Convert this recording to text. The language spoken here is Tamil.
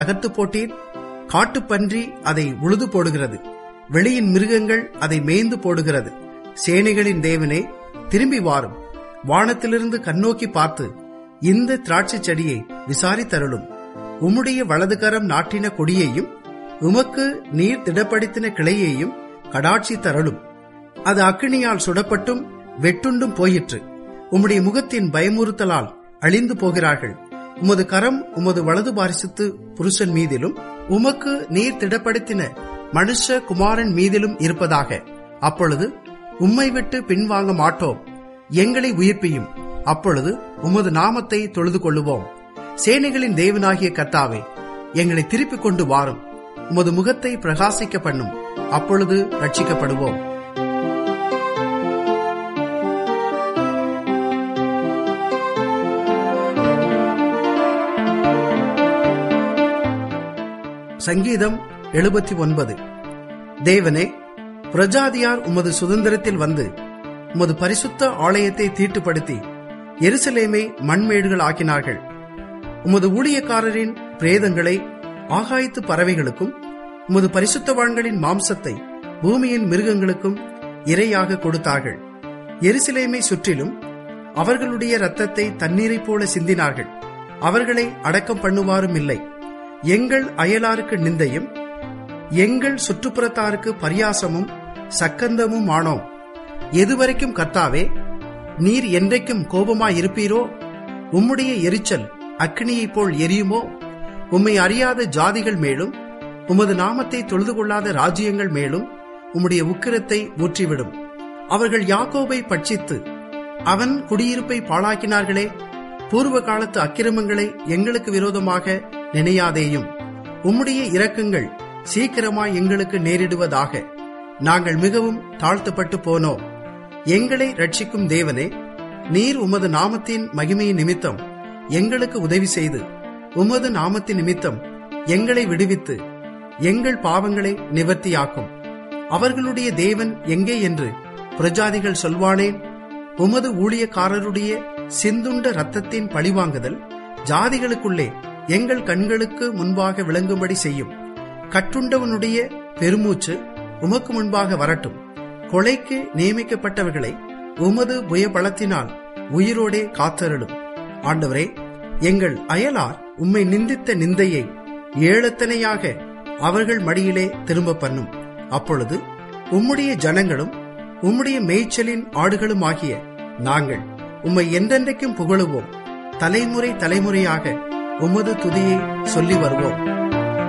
தகர்த்து போட்டீர் காட்டுப்பன்றி அதை உழுது போடுகிறது வெளியின் மிருகங்கள் அதை மேய்ந்து போடுகிறது சேனைகளின் தேவனே திரும்பி வாரும் வானத்திலிருந்து கண்ணோக்கி பார்த்து இந்த திராட்சை செடியை விசாரித்தருளும் உம்முடைய வலதுகரம் நாட்டின கொடியையும் உமக்கு நீர் திடப்படுத்தின கிளையையும் கடாட்சி தரலும் அது அக்கினியால் சுடப்பட்டும் வெட்டுண்டும் போயிற்று உம்முடைய முகத்தின் பயமுறுத்தலால் அழிந்து போகிறார்கள் உமது கரம் உமது வலது பாரிசித்து புருஷன் மீதிலும் உமக்கு நீர் திடப்படுத்தின மனுஷ குமாரன் மீதிலும் இருப்பதாக அப்பொழுது உம்மை விட்டு பின்வாங்க மாட்டோம் எங்களை உயிர்ப்பியும் அப்பொழுது உமது நாமத்தை தொழுது கொள்ளுவோம் சேனைகளின் தேவனாகிய கத்தாவே எங்களை திருப்பிக் கொண்டு வாரும் உமது முகத்தை பிரகாசிக்க பண்ணும் அப்பொழுது ரட்சிக்கப்படுவோம் சங்கீதம் எழுபத்தி ஒன்பது தேவனே பிரஜாதியார் உமது சுதந்திரத்தில் வந்து உமது பரிசுத்த ஆலயத்தை தீட்டுப்படுத்தி எருசலேமை மண்மேடுகள் ஆக்கினார்கள் உமது ஊழியக்காரரின் பிரேதங்களை ஆகாயத்து பறவைகளுக்கும் உமது பரிசுத்தவான்களின் மாம்சத்தை பூமியின் மிருகங்களுக்கும் இரையாக கொடுத்தார்கள் எருசலேமை சுற்றிலும் அவர்களுடைய இரத்தத்தை தண்ணீரைப் போல சிந்தினார்கள் அவர்களை அடக்கம் பண்ணுவாரும் இல்லை எங்கள் அயலாருக்கு நிந்தையும் எங்கள் சுற்றுப்புறத்தாருக்கு பரியாசமும் சக்கந்தமும் ஆனோம் எதுவரைக்கும் கர்த்தாவே நீர் என்றைக்கும் கோபமாயிருப்பீரோ உம்முடைய எரிச்சல் அக்னியைப் போல் எரியுமோ உம்மை அறியாத ஜாதிகள் மேலும் உமது நாமத்தை தொழுது கொள்ளாத ராஜ்யங்கள் மேலும் உம்முடைய உக்கிரத்தை ஊற்றிவிடும் அவர்கள் யாக்கோபை பட்சித்து அவன் குடியிருப்பை பாழாக்கினார்களே பூர்வ காலத்து அக்கிரமங்களை எங்களுக்கு விரோதமாக நினையாதேயும் உம்முடைய இரக்கங்கள் சீக்கிரமாய் எங்களுக்கு நேரிடுவதாக நாங்கள் மிகவும் தாழ்த்தப்பட்டு போனோம் எங்களை ரட்சிக்கும் தேவனே நீர் உமது நாமத்தின் மகிமையின் நிமித்தம் எங்களுக்கு உதவி செய்து உமது நாமத்தின் நிமித்தம் எங்களை விடுவித்து எங்கள் பாவங்களை நிவர்த்தியாக்கும் அவர்களுடைய தேவன் எங்கே என்று பிரஜாதிகள் சொல்வானேன் உமது ஊழியக்காரருடைய சிந்துண்ட ரத்தத்தின் பழிவாங்குதல் ஜாதிகளுக்குள்ளே எங்கள் கண்களுக்கு முன்பாக விளங்கும்படி செய்யும் கட்டுண்டவனுடைய பெருமூச்சு உமக்கு முன்பாக வரட்டும் கொலைக்கு நியமிக்கப்பட்டவர்களை உமது புயபலத்தினால் உயிரோடே காத்தருளும் ஆண்டவரே எங்கள் அயலார் உம்மை நிந்தித்த நிந்தையை ஏழத்தனையாக அவர்கள் மடியிலே திரும்ப பண்ணும் அப்பொழுது உம்முடைய ஜனங்களும் உம்முடைய மேய்ச்சலின் ஆடுகளும் ஆகிய நாங்கள் உம்மை என்றென்றைக்கும் புகழுவோம் தலைமுறை தலைமுறையாக உமது துதியை சொல்லி வருவோம்